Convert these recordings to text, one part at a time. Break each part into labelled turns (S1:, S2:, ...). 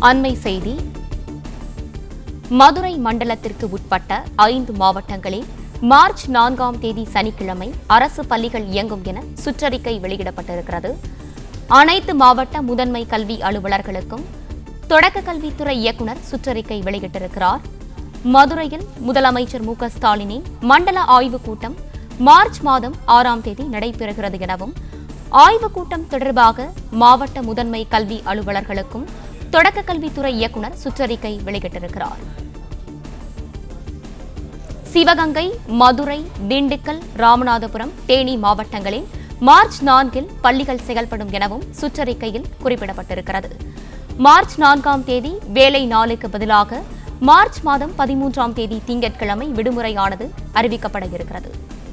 S1: அண்மை செய்தி மதுரை மண்டலத்திற்கு உட்பட்ட ஐந்து மாவட்டங்களில் மார்ச் நான்காம் தேதி சனிக்கிழமை அரசு பள்ளிகள் இயங்கும் என சுற்றறிக்கை வெளியிடப்பட்டிருக்கிறது அனைத்து மாவட்ட முதன்மை கல்வி அலுவலர்களுக்கும் தொடக்க கல்வித்துறை இயக்குநர் சுற்றறிக்கை வெளியிட்டிருக்கிறார் மதுரையில் முதலமைச்சர் மு க ஸ்டாலினின் மண்டல ஆய்வுக் கூட்டம் மார்ச் மாதம் ஆறாம் தேதி நடைபெறுகிறது எனவும் ஆய்வுக் கூட்டம் தொடர்பாக மாவட்ட முதன்மை கல்வி அலுவலர்களுக்கும் தொடக்க கல்வித்துறை இயக்குநர் சுற்றறிக்கை வெளியிட்டிருக்கிறார் சிவகங்கை மதுரை திண்டுக்கல் ராமநாதபுரம் தேனி மாவட்டங்களில் மார்ச் நான்கில் பள்ளிகள் செயல்படும் எனவும் சுற்றறிக்கையில் குறிப்பிடப்பட்டிருக்கிறது மார்ச் நான்காம் தேதி வேலை நாளுக்கு பதிலாக மார்ச் மாதம் பதிமூன்றாம் தேதி திங்கட்கிழமை விடுமுறையானது அறிவிக்கப்பட இருக்கிறது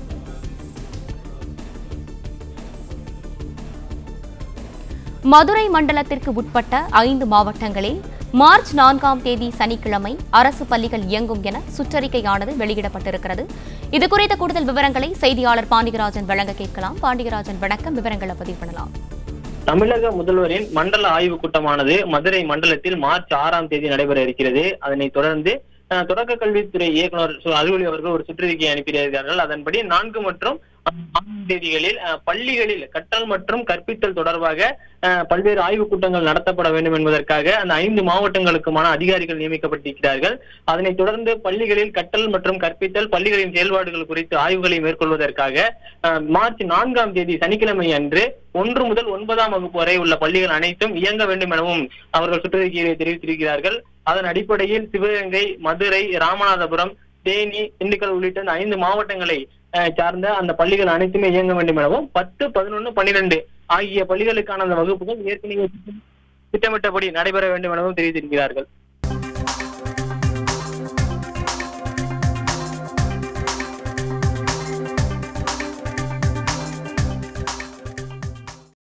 S1: மதுரை மண்டலத்திற்கு உட்பட்ட ஐந்து மாவட்டங்களில் மார்ச் நான்காம் தேதி சனிக்கிழமை அரசு பள்ளிகள் இயங்கும் என சுற்றறிக்கையானது வெளியிடப்பட்டிருக்கிறது இது குறித்த கூடுதல் விவரங்களை செய்தியாளர் பாண்டியராஜன் வழங்க கேட்கலாம் பாண்டியராஜன் வணக்கம் விவரங்களை பதிவு பண்ணலாம்
S2: தமிழக முதல்வரின் மண்டல ஆய்வுக் கூட்டமானது மதுரை மண்டலத்தில் மார்ச் ஆறாம் தேதி நடைபெற இருக்கிறது அதனைத் தொடர்ந்து அஹ், தொடக்க கல்வித்துறை இயக்குனர் சு- அலுவலி அவர்கள் ஒரு சுற்றறிக்கை அனுப்பியிருக்கிறார்கள் அதன்படி நான்கு மற்றும் ஆறாம் தேதிகளில் அஹ், பள்ளிகளில் கற்றல் மற்றும் கற்பித்தல் தொடர்பாக அஹ், பல்வேறு ஆய்வுக் கூட்டங்கள் நடத்தப்பட வேண்டும் என்பதற்காக அந்த ஐந்து மாவட்டங்களுக்குமான அதிகாரிகள் நியமிக்கப்பட்டிருக்கிறார்கள் அதனைத் தொடர்ந்து பள்ளிகளில் கற்றல் மற்றும் கற்பித்தல் பள்ளிகளின் செயல்பாடுகள் குறித்து ஆய்வுகளை மேற்கொள்வதற்காக அஹ், மார்ச் நான்காம் தேதி சனிக்கிழமை அன்று ஒன்று முதல் ஒன்பதாம் வகுப்பு வரை உள்ள பள்ளிகள் அனைத்தும் இயங்க வேண்டும் எனவும் அவர்கள் சுற்றறிக்கையை தெரிவித்திருக்கிறார்கள் அதன் அடிப்படையில் சிவகங்கை மதுரை ராமநாதபுரம் தேனி திண்டுக்கல் உள்ளிட்ட அந்த ஐந்து மாவட்டங்களை அஹ், சார்ந்த அந்த பள்ளிகள் அனைத்துமே இயங்க வேண்டும் எனவும் பத்து பதினொன்னு பன்னிரெண்டு ஆகிய பள்ளிகளுக்கான அந்த வகுப்புகள் ஏற்கனவே திட்டமிட்டபடி நடைபெற வேண்டும் எனவும் தெரிவித்திருக்கிறார்கள்